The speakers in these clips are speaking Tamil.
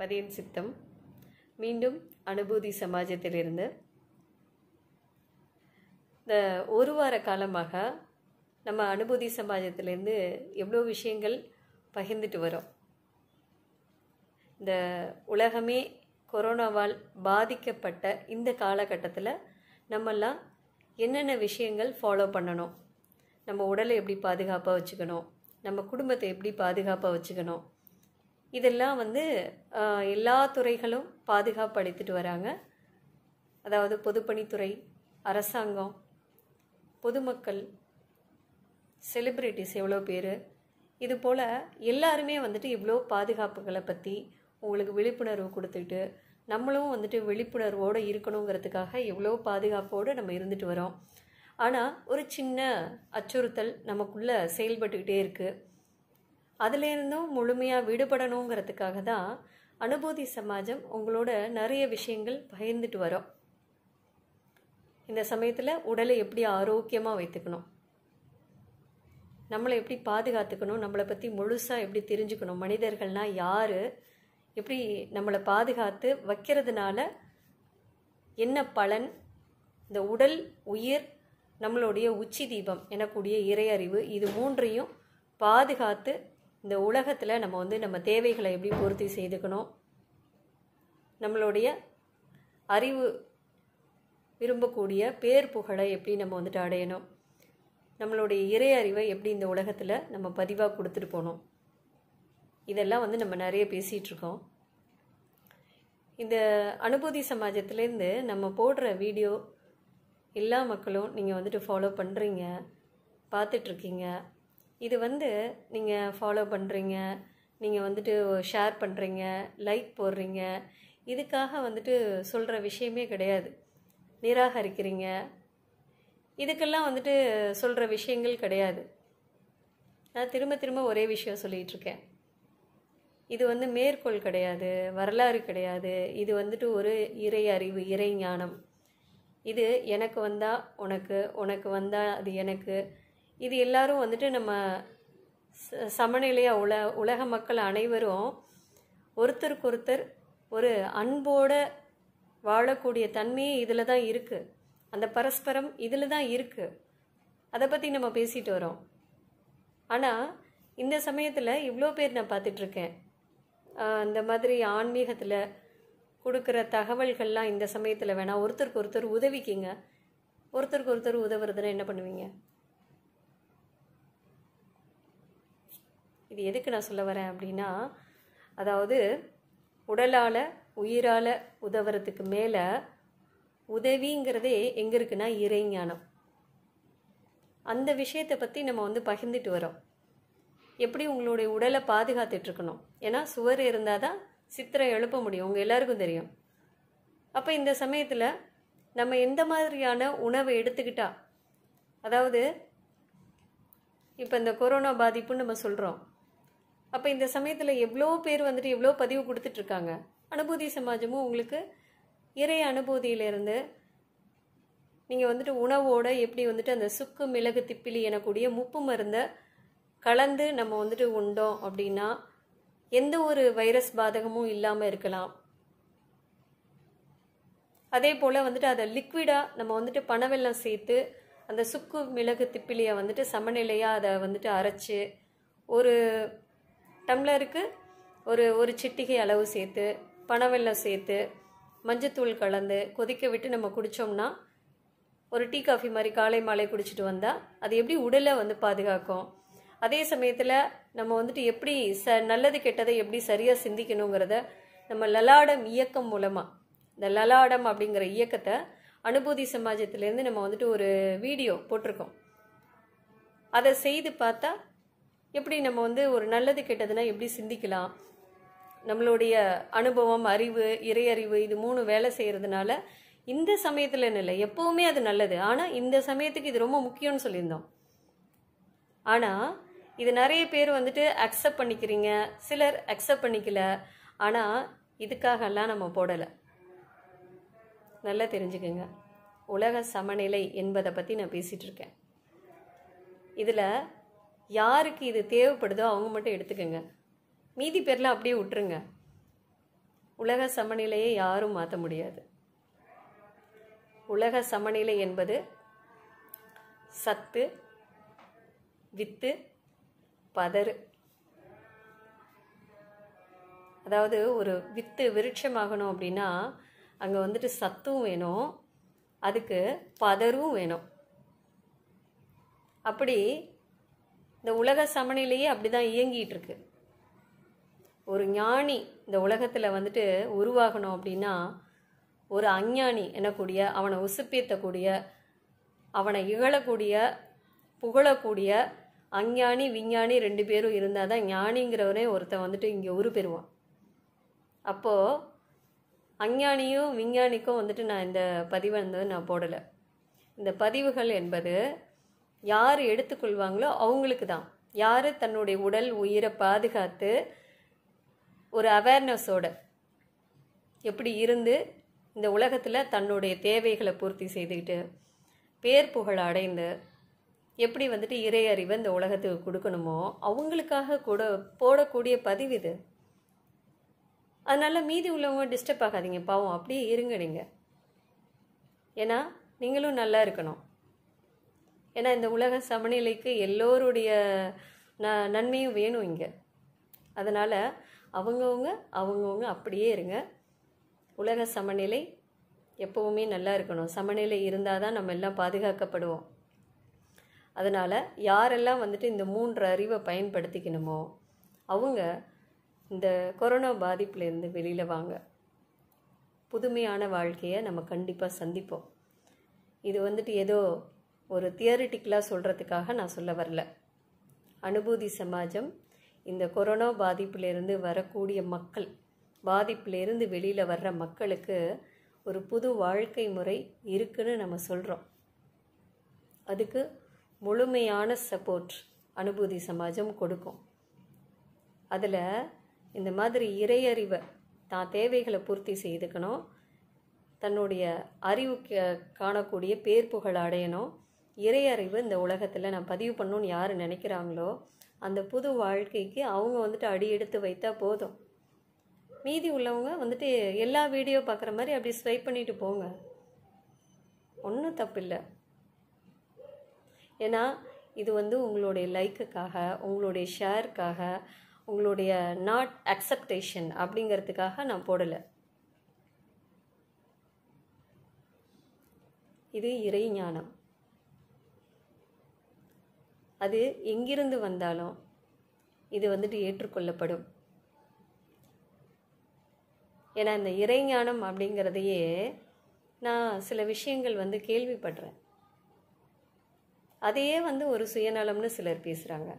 பதியின் சித்தம் மீண்டும் அனுபூதி சமாஜத்திலிருந்து இந்த ஒரு வார காலமாக நம்ம அனுபூதி சமாஜத்திலேருந்து எவ்வளோ விஷயங்கள் பகிர்ந்துட்டு வரோம் இந்த உலகமே கொரோனாவால் பாதிக்கப்பட்ட இந்த காலகட்டத்தில் நம்மெல்லாம் என்னென்ன விஷயங்கள் ஃபாலோ பண்ணணும் நம்ம உடலை எப்படி பாதுகாப்பாக வச்சுக்கணும் நம்ம குடும்பத்தை எப்படி பாதுகாப்பாக வச்சுக்கணும் இதெல்லாம் வந்து ஆஹ், எல்லா துறைகளும் பாதுகாப்பு அளித்துட்டு வராங்க அதாவது பொதுப்பணித்துறை அரசாங்கம் பொதுமக்கள் செலிப்ரிட்டிஸ் எவ்வளோ பேர் இது போல் எல்லாருமே வந்துட்டு இவ்வளோ பாதுகாப்புகளை பற்றி உங்களுக்கு விழிப்புணர்வு கொடுத்துட்டு நம்மளும் வந்துட்டு விழிப்புணர்வோடு இருக்கணுங்கிறதுக்காக எவ்வளோ பாதுகாப்போடு நம்ம இருந்துட்டு வரோம் ஆனால் ஒரு சின்ன அச்சுறுத்தல் நமக்குள்ளே செயல்பட்டுக்கிட்டே இருக்குது அதுலேருந்தும் முழுமையாக விடுபடணுங்கிறதுக்காக தான் அனுபூதி சமாஜம் உங்களோட நிறைய விஷயங்கள் பகிர்ந்துட்டு வரோம் இந்த சமயத்தில் உடலை எப்படி ஆரோக்கியமாக வைத்துக்கணும் நம்மளை எப்படி பாதுகாத்துக்கணும் நம்மளை பற்றி முழுசாக எப்படி தெரிஞ்சுக்கணும் மனிதர்கள்னா யார் எப்படி நம்மளை பாதுகாத்து வைக்கிறதுனால என்ன பலன் இந்த உடல் உயிர் நம்மளுடைய உச்சி தீபம் எனக்கூடிய இறையறிவு இது மூன்றையும் பாதுகாத்து இந்த உலகத்தில் நம்ம வந்து நம்ம தேவைகளை எப்படி பூர்த்தி செய்துக்கணும் நம்மளுடைய அறிவு விரும்பக்கூடிய பேர் புகழை எப்படி நம்ம வந்துட்டு அடையணும் நம்மளுடைய இறை அறிவை எப்படி இந்த உலகத்தில் நம்ம பதிவாக கொடுத்துட்டு போகணும் இதெல்லாம் வந்து நம்ம நிறைய பேசிகிட்டு இருக்கோம் இந்த அனுபூதி சமாஜத்துலேருந்து நம்ம போடுற வீடியோ எல்லா மக்களும் நீங்கள் வந்துட்டு ஃபாலோ பண்ணுறீங்க பார்த்துட்ருக்கீங்க இது வந்து நீங்கள் ஃபாலோ பண்ணுறீங்க நீங்கள் வந்துட்டு ஷேர் பண்ணுறீங்க லைக் போடுறீங்க இதுக்காக வந்துட்டு சொல்கிற விஷயமே கிடையாது நிராகரிக்கிறீங்க இதுக்கெல்லாம் வந்துட்டு சொல்கிற விஷயங்கள் கிடையாது நான் திரும்ப திரும்ப ஒரே விஷயம் சொல்லிகிட்டு இருக்கேன் இது வந்து மேற்கோள் கிடையாது வரலாறு கிடையாது இது வந்துட்டு ஒரு இறை அறிவு இறை ஞானம் இது எனக்கு வந்தால் உனக்கு உனக்கு வந்தால் அது எனக்கு இது எல்லாரும் வந்துட்டு நம்ம ச- சமநிலையா உல உலக மக்கள் அனைவரும் ஒருத்தருக்கு ஒருத்தர் ஒரு அன்போட வாழக்கூடிய தன்மையே இதில் தான் இருக்குது அந்த பரஸ்பரம் இதில் தான் இருக்குது அதை பற்றி நம்ம பேசிட்டு வரோம் ஆனால் இந்த சமயத்தில் இவ்வளோ பேர் நான் பார்த்துட்ருக்கேன் இந்த மாதிரி ஆன்மீகத்தில் கொடுக்குற தகவல்கள்லாம் இந்த சமயத்தில் வேணாம் ஒருத்தருக்கு ஒருத்தர் உதவிக்கிங்க ஒருத்தருக்கு ஒருத்தர் உதவுறதுன்னா என்ன பண்ணுவீங்க இது எதுக்கு நான் சொல்ல வரேன் அப்படின்னா அதாவது உடலால் உயிரால் உதவுறதுக்கு மேலே உதவிங்கிறதே எங்கே இருக்குன்னா இறைஞானம் அந்த விஷயத்தை பற்றி நம்ம வந்து பகிர்ந்துட்டு வரோம் எப்படி உங்களுடைய உடலை பாதுகாத்துட்டு இருக்கணும் ஏன்னா சுவர் இருந்தால் தான் சித்திரம் எழுப்ப முடியும் உங்கள் எல்லாருக்கும் தெரியும் அப்போ இந்த சமயத்தில் நம்ம எந்த மாதிரியான உணவை எடுத்துக்கிட்டா அதாவது இப்போ இந்த கொரோனா பாதிப்புன்னு நம்ம சொல்கிறோம் அப்போ இந்த சமயத்தில் எவ்வளோ பேர் வந்துட்டு எவ்வளோ பதிவு கொடுத்துட்ருக்காங்க அனுபூதி சமாஜமும் உங்களுக்கு இறை அனுபூதியிலிருந்து நீங்கள் வந்துட்டு உணவோட எப்படி வந்துட்டு அந்த சுக்கு மிளகு திப்பிலி எனக்கூடிய முப்பு மருந்தை கலந்து நம்ம வந்துட்டு உண்டோம் அப்படின்னா எந்த ஒரு வைரஸ் பாதகமும் இல்லாமல் இருக்கலாம் அதே போல் வந்துட்டு அதை லிக்விடாக நம்ம வந்துட்டு பனவெல்லம் சேர்த்து அந்த சுக்கு மிளகு திப்பிலியை வந்துட்டு சமநிலையாக அதை வந்துட்டு அரைச்சு ஒரு டம்ளருக்கு ஒரு ஒரு சிட்டிகை அளவு சேர்த்து பனவெல்லம் சேர்த்து மஞ்சத்தூள் கலந்து கொதிக்க விட்டு நம்ம குடித்தோம்னா ஒரு டீ காஃபி மாதிரி காலை மாலை குடிச்சிட்டு வந்தால் அது எப்படி உடலை வந்து பாதுகாக்கும் அதே சமயத்தில் நம்ம வந்துட்டு எப்படி ச நல்லது கெட்டதை எப்படி சரியாக சிந்திக்கணுங்கிறத நம்ம லலாடம் இயக்கம் மூலமாக இந்த லலாடம் அப்படிங்கிற இயக்கத்தை அனுபூதி சமாஜத்திலேருந்து நம்ம வந்துட்டு ஒரு வீடியோ போட்டிருக்கோம் அதை செய்து பார்த்தா எப்படி நம்ம வந்து ஒரு நல்லது கெட்டதுன்னா எப்படி சிந்திக்கலாம் நம்மளுடைய அனுபவம் அறிவு இறையறிவு இது மூணு வேலை செய்கிறதுனால இந்த சமயத்தில் இல்லை எப்போவுமே அது நல்லது ஆனால் இந்த சமயத்துக்கு இது ரொம்ப முக்கியம்னு சொல்லியிருந்தோம் ஆனால் இது நிறைய பேர் வந்துட்டு அக்செப்ட் பண்ணிக்கிறீங்க சிலர் அக்செப்ட் பண்ணிக்கல ஆனால் இதுக்காகலாம் நம்ம போடலை நல்லா தெரிஞ்சுக்கோங்க உலக சமநிலை என்பதை பற்றி நான் பேசிகிட்டு இருக்கேன் இதில் யாருக்கு இது தேவைப்படுதோ அவங்க மட்டும் எடுத்துக்கோங்க மீதி பேர்லாம் அப்படியே விட்டுருங்க உலக சமநிலையை யாரும் மாற்ற முடியாது உலக சமநிலை என்பது சத்து வித்து பதறு அதாவது ஒரு வித்து விருட்சமாகணும் அப்படின்னா அங்கே வந்துட்டு சத்தும் வேணும் அதுக்கு பதரும் வேணும் அப்படி இந்த உலக சமநிலையே அப்படி தான் இயங்கிட்டு இருக்கு ஒரு ஞானி இந்த உலகத்தில் வந்துட்டு உருவாகணும் அப்படின்னா ஒரு அஞ்ஞானி எனக்கூடிய அவனை உசுப்பேத்தக்கூடிய அவனை இகழக்கூடிய புகழக்கூடிய அஞ்ஞானி விஞ்ஞானி ரெண்டு பேரும் இருந்தால் தான் ஞானிங்கிறவனே ஒருத்தன் வந்துட்டு இங்கே உருப்பெறுவான் அப்போது அஞ்ஞானியும் விஞ்ஞானிக்கும் வந்துட்டு நான் இந்த பதிவை வந்து நான் போடலை இந்த பதிவுகள் என்பது யார் எடுத்துக்கொள்வாங்களோ அவங்களுக்கு தான் யார் தன்னுடைய உடல் உயிரை பாதுகாத்து ஒரு அவேர்னஸோட எப்படி இருந்து இந்த உலகத்தில் தன்னுடைய தேவைகளை பூர்த்தி செய்துக்கிட்டு பேர் புகழ் அடைந்து எப்படி வந்துட்டு இறை அறிவை இந்த உலகத்துக்கு கொடுக்கணுமோ அவங்களுக்காக கூட போடக்கூடிய பதிவு இது அதனால மீதி உள்ளவங்க டிஸ்டர்ப் ஆகாதீங்க பாவம் அப்படியே இருங்க நீங்கள் ஏன்னா நீங்களும் நல்லா இருக்கணும் ஏன்னா இந்த உலக சமநிலைக்கு எல்லோருடைய ந நன்மையும் வேணும் இங்கே அதனால் அவங்கவுங்க அவங்கவுங்க அப்படியே இருங்க உலக சமநிலை எப்போவுமே நல்லா இருக்கணும் சமநிலை இருந்தால் தான் நம்ம எல்லாம் பாதுகாக்கப்படுவோம் அதனால் யாரெல்லாம் வந்துட்டு இந்த மூன்று அறிவை பயன்படுத்திக்கணுமோ அவங்க இந்த கொரோனா பாதிப்புலேருந்து வெளியில் வாங்க புதுமையான வாழ்க்கையை நம்ம கண்டிப்பாக சந்திப்போம் இது வந்துட்டு ஏதோ ஒரு தியரிட்டிக்கலாக சொல்கிறதுக்காக நான் சொல்ல வரல அனுபூதி சமாஜம் இந்த கொரோனா பாதிப்பிலிருந்து வரக்கூடிய மக்கள் பாதிப்பிலிருந்து வெளியில் வர்ற மக்களுக்கு ஒரு புது வாழ்க்கை முறை இருக்குன்னு நம்ம சொல்கிறோம் அதுக்கு முழுமையான சப்போர்ட் அனுபூதி சமாஜம் கொடுக்கும் அதில் இந்த மாதிரி இறையறிவை தான் தேவைகளை பூர்த்தி செய்துக்கணும் தன்னுடைய அறிவு க- காணக்கூடிய பேர் புகழ் அடையணும் இறையறிவு இந்த உலகத்தில் நான் பதிவு பண்ணணும்னு யார் நினைக்கிறாங்களோ அந்த புது வாழ்க்கைக்கு அவங்க வந்துட்டு அடி எடுத்து வைத்தா போதும் மீதி உள்ளவங்க வந்துட்டு எல்லா வீடியோ பார்க்குற மாதிரி அப்படி ஸ்வைப் பண்ணிட்டு போங்க ஒன்றும் தப்பில்லை ஏன்னா இது வந்து உங்களுடைய லைக்குக்காக உங்களுடைய ஷேருக்காக உங்களுடைய நாட் அக்செப்டேஷன் அப்படிங்கிறதுக்காக நான் போடலை இது இறை ஞானம் அது எங்கிருந்து வந்தாலும் இது வந்துட்டு ஏற்றுக்கொள்ளப்படும் ஏன்னா இந்த இறைஞானம் அப்படிங்கிறதையே நான் சில விஷயங்கள் வந்து கேள்விப்படுறேன் அதையே வந்து ஒரு சுயநலம்னு சிலர் பேசுகிறாங்க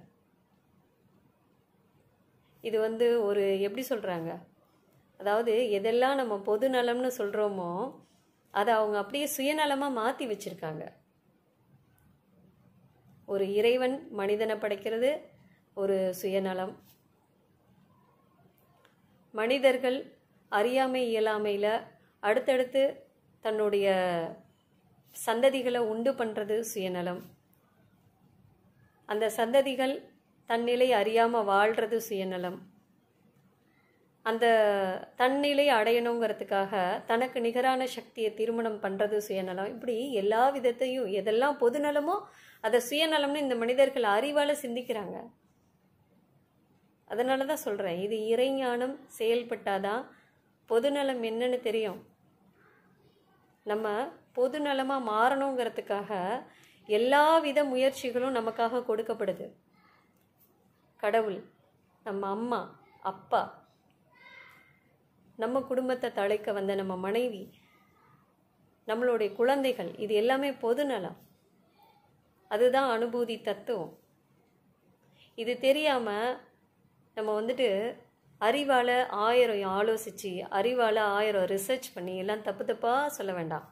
இது வந்து ஒரு எப்படி சொல்கிறாங்க அதாவது எதெல்லாம் நம்ம பொது நலம்னு சொல்கிறோமோ அதை அவங்க அப்படியே சுயநலமாக மாற்றி வச்சுருக்காங்க ஒரு இறைவன் மனிதனை படைக்கிறது ஒரு சுயநலம் மனிதர்கள் அறியாமை இயலாமையில் அடுத்தடுத்து தன்னுடைய சந்ததிகளை உண்டு பண்ணுறது சுயநலம் அந்த சந்ததிகள் தன்னிலை அறியாமல் வாழ்கிறது சுயநலம் அந்த தன்னிலை அடையணுங்கிறதுக்காக தனக்கு நிகரான சக்தியை திருமணம் பண்ணுறது சுயநலம் இப்படி எல்லா விதத்தையும் எதெல்லாம் பொதுநலமோ அதை சுயநலம்னு இந்த மனிதர்கள் அறிவால் சிந்திக்கிறாங்க அதனால தான் சொல்கிறேன் இது இறைஞானம் செயல்பட்டாதான் பொதுநலம் என்னன்னு தெரியும் நம்ம பொதுநலமாக மாறணுங்கிறதுக்காக எல்லா வித முயற்சிகளும் நமக்காக கொடுக்கப்படுது கடவுள் நம்ம அம்மா அப்பா நம்ம குடும்பத்தை தழைக்க வந்த நம்ம மனைவி நம்மளுடைய குழந்தைகள் இது எல்லாமே பொதுநலம் அதுதான் அனுபூதி தத்துவம் இது தெரியாமல் நம்ம வந்துட்டு அறிவால் ஆயிரம் ஆலோசித்து அறிவால் ஆயிரம் ரிசர்ச் பண்ணி எல்லாம் தப்பு தப்பாக சொல்ல வேண்டாம்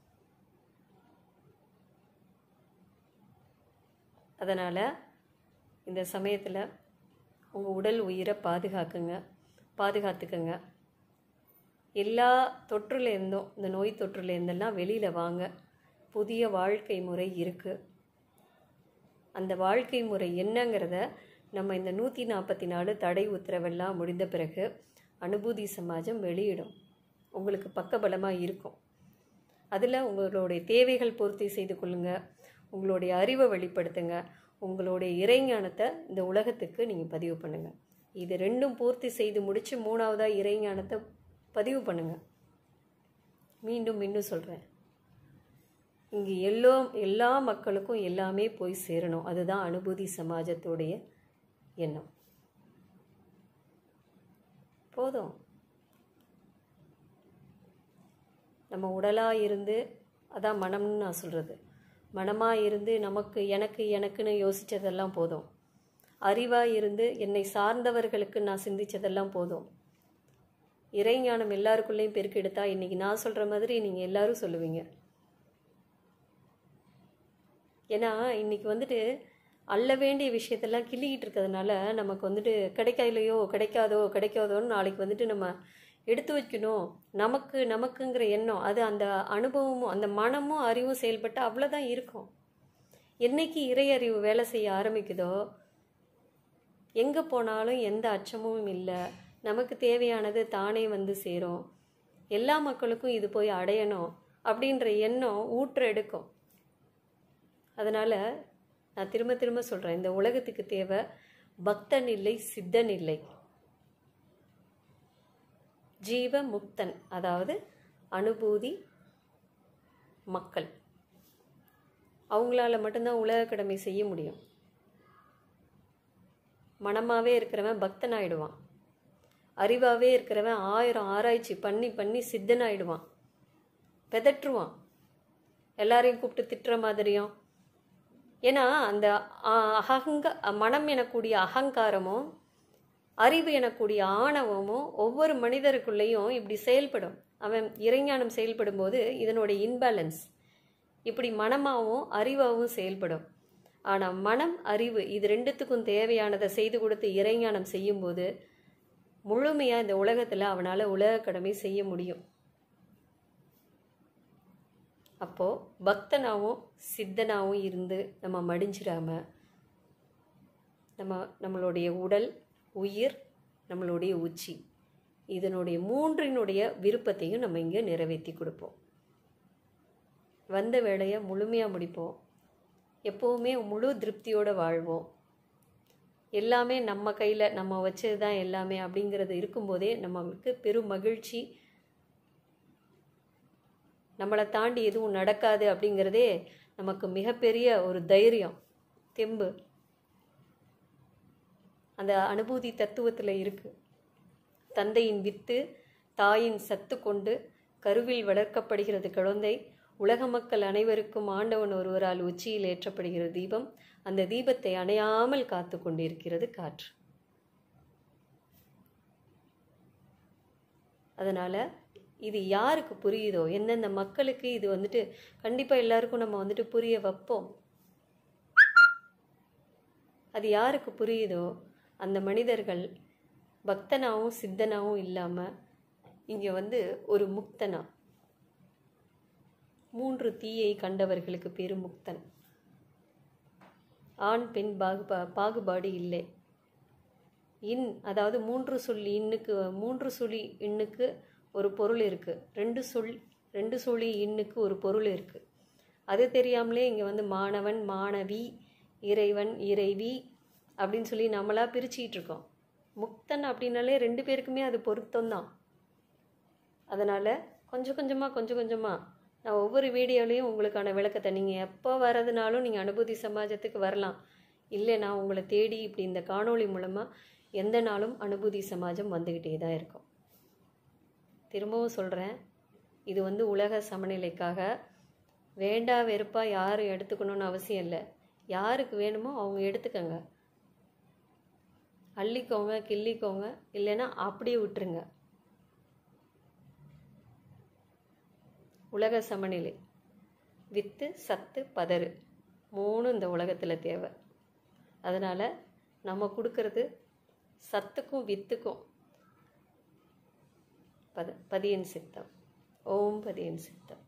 அதனால் இந்த சமயத்தில் உங்கள் உடல் உயிரை பாதுகாக்குங்க பாதுகாத்துக்குங்க எல்லா தொற்றுலேருந்தும் இந்த நோய் தொற்றுலேருந்தெல்லாம் வெளியில் வாங்க புதிய வாழ்க்கை முறை இருக்குது அந்த வாழ்க்கை முறை என்னங்கிறத நம்ம இந்த நூற்றி நாற்பத்தி நாலு தடை உத்தரவெல்லாம் முடிந்த பிறகு அனுபூதி சமாஜம் வெளியிடும் உங்களுக்கு பக்கபலமாக இருக்கும் அதில் உங்களுடைய தேவைகள் பூர்த்தி செய்து கொள்ளுங்க உங்களுடைய அறிவை வெளிப்படுத்துங்க உங்களுடைய இறைஞானத்தை இந்த உலகத்துக்கு நீங்கள் பதிவு பண்ணுங்கள் இது ரெண்டும் பூர்த்தி செய்து முடித்து மூணாவதாக இறைஞானத்தை பதிவு பண்ணுங்கள் மீண்டும் மீண்டும் சொல்கிறேன் இங்கே எல்லோ எல்லா மக்களுக்கும் எல்லாமே போய் சேரணும் அதுதான் அனுபூதி சமாஜத்துடைய எண்ணம் போதும் நம்ம உடலாக இருந்து அதான் மனம்னு நான் சொல்கிறது மனமாக இருந்து நமக்கு எனக்கு எனக்குன்னு யோசித்ததெல்லாம் போதும் அறிவாக இருந்து என்னை சார்ந்தவர்களுக்கு நான் சிந்தித்ததெல்லாம் போதும் இறைஞானம் எல்லாருக்குள்ளேயும் பெருக்கெடுத்தா இன்றைக்கி நான் சொல்கிற மாதிரி நீங்கள் எல்லாரும் சொல்லுவீங்க ஏன்னா இன்றைக்கி வந்துட்டு அள்ள வேண்டிய விஷயத்தெல்லாம் கிள்ளிக்கிட்டு இருக்கிறதுனால நமக்கு வந்துட்டு கிடைக்கலையோ கிடைக்காதோ கிடைக்காதோன்னு நாளைக்கு வந்துட்டு நம்ம எடுத்து வைக்கணும் நமக்கு நமக்குங்கிற எண்ணம் அது அந்த அனுபவமும் அந்த மனமும் அறிவும் செயல்பட்டு அவ்வளோதான் இருக்கும் என்னைக்கு இறை அறிவு வேலை செய்ய ஆரம்பிக்குதோ எங்கே போனாலும் எந்த அச்சமும் இல்லை நமக்கு தேவையானது தானே வந்து சேரும் எல்லா மக்களுக்கும் இது போய் அடையணும் அப்படின்ற எண்ணம் ஊற்ற எடுக்கும் அதனால் நான் திரும்ப திரும்ப சொல்கிறேன் இந்த உலகத்துக்கு தேவை பக்தன் இல்லை சித்தன் இல்லை ஜீவ முக்தன் அதாவது அனுபூதி மக்கள் அவங்களால மட்டும்தான் உலக கடமை செய்ய முடியும் மனமாகவே இருக்கிறவன் பக்தன் ஆயிடுவான் அறிவாகவே இருக்கிறவன் ஆயிரம் ஆராய்ச்சி பண்ணி பண்ணி சித்தன் ஆயிடுவான் பெதற்றுவான் எல்லாரையும் கூப்பிட்டு திட்டுற மாதிரியும் ஏன்னா அந்த அகங்க மனம் எனக்கூடிய அகங்காரமும் அறிவு எனக்கூடிய ஆணவமும் ஒவ்வொரு மனிதருக்குள்ளேயும் இப்படி செயல்படும் அவன் இறைஞானம் செயல்படும் போது இதனுடைய இன்பேலன்ஸ் இப்படி மனமாகவும் அறிவாகவும் செயல்படும் ஆனால் மனம் அறிவு இது ரெண்டுத்துக்கும் தேவையானதை செய்து கொடுத்து இறைஞானம் செய்யும்போது முழுமையாக இந்த உலகத்தில் அவனால் உலக கடமை செய்ய முடியும் அப்போது பக்தனாகவும் சித்தனாகவும் இருந்து நம்ம மடிஞ்சிடாம நம்ம நம்மளுடைய உடல் உயிர் நம்மளுடைய உச்சி இதனுடைய மூன்றினுடைய விருப்பத்தையும் நம்ம இங்கே நிறைவேற்றி கொடுப்போம் வந்த வேலையை முழுமையாக முடிப்போம் எப்போவுமே முழு திருப்தியோடு வாழ்வோம் எல்லாமே நம்ம கையில் நம்ம வச்சது தான் எல்லாமே அப்படிங்கிறது இருக்கும்போதே நம்மளுக்கு பெரும் மகிழ்ச்சி நம்மளை தாண்டி எதுவும் நடக்காது அப்படிங்கிறதே நமக்கு மிகப்பெரிய ஒரு தைரியம் தெம்பு அந்த அனுபூதி தத்துவத்தில் இருக்குது தந்தையின் வித்து தாயின் சத்து கொண்டு கருவில் வளர்க்கப்படுகிறது குழந்தை உலக மக்கள் அனைவருக்கும் ஆண்டவன் ஒருவரால் உச்சியில் ஏற்றப்படுகிற தீபம் அந்த தீபத்தை அணையாமல் காத்து கொண்டிருக்கிறது காற்று அதனால் இது யாருக்கு புரியுதோ எந்தெந்த மக்களுக்கு இது வந்துட்டு கண்டிப்பாக எல்லாருக்கும் நம்ம வந்துட்டு புரிய வைப்போம் அது யாருக்கு புரியுதோ அந்த மனிதர்கள் பக்தனாகவும் சித்தனாகவும் இல்லாமல் இங்கே வந்து ஒரு முக்தனா மூன்று தீயை கண்டவர்களுக்கு பேரு முக்தன் ஆண் பெண் பாகுபா பாகுபாடு இல்லை இன் அதாவது மூன்று சொல்லி இன்னுக்கு மூன்று சுழி இன்னுக்கு ஒரு பொருள் இருக்குது ரெண்டு சொல் ரெண்டு சுழி இன்னுக்கு ஒரு பொருள் இருக்குது அது தெரியாமலே இங்கே வந்து மாணவன் மாணவி இறைவன் இறைவி அப்படின்னு சொல்லி நம்மளா பிரிச்சுக்கிட்டு இருக்கோம் முக்தன் அப்படின்னாலே ரெண்டு பேருக்குமே அது பொருத்தம்தான் அதனால் கொஞ்சம் கொஞ்சமாக கொஞ்சம் கொஞ்சமாக நான் ஒவ்வொரு வீடியோலையும் உங்களுக்கான விளக்கத்தை நீங்கள் எப்போ வரதுனாலும் நீங்கள் அனுபூதி சமாஜத்துக்கு வரலாம் இல்லை நான் உங்களை தேடி இப்படி இந்த காணொளி மூலமாக எந்த நாளும் அனுபூதி சமாஜம் வந்துக்கிட்டே தான் இருக்கும் திரும்பவும் சொல்கிறேன் இது வந்து உலக சமநிலைக்காக வேண்டா வெறுப்பாக யாரும் எடுத்துக்கணும்னு அவசியம் இல்லை யாருக்கு வேணுமோ அவங்க எடுத்துக்கங்க அள்ளிக்கோங்க கிள்ளிக்கோங்க இல்லைன்னா அப்படியே விட்டுருங்க உலக சமநிலை வித்து சத்து பதறு மூணும் இந்த உலகத்தில் தேவை அதனால் நம்ம கொடுக்கறது சத்துக்கும் வித்துக்கும் பத பதியன் சித்தம் ஓம் பதியன் சித்தம்